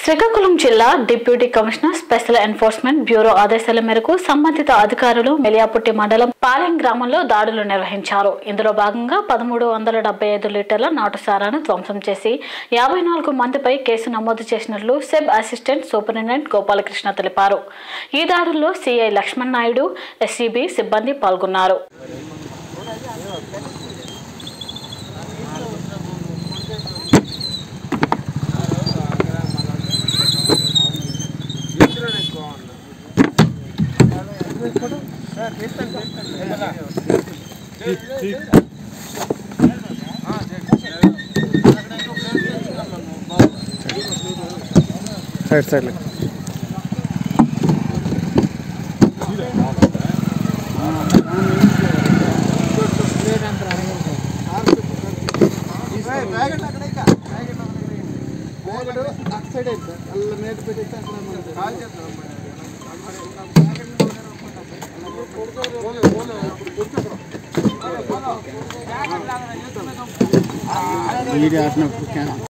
శ్రీకాకుళం జిల్లా deputy commissioner special enforcement bureau ఆదేశాల మేరకు సంబంధిత అధికారులు మెలియాపుట్టి మండలం పాలెం గ్రామంలో దాడులు నిర్వహించారు ఇందులో భాగంగా పదమూడు వందల డెబ్బై ఐదు లీటర్ల నాటుసారాను ధ్వంసం చేసి యాభై నాలుగు మందిపై కేసు నమోదు చేసినట్లు సెబ్ అసిస్టెంట్ సూపరింటెండెంట్ గోపాలకృష్ణ తెలిపారు ఈ దాడుల్లో సిఐ లక్ష్మణ్ నాయుడు ఎస్సీబీ సిబ్బంది పాల్గొన్నారు సైడ్ సైడ్ వీడియో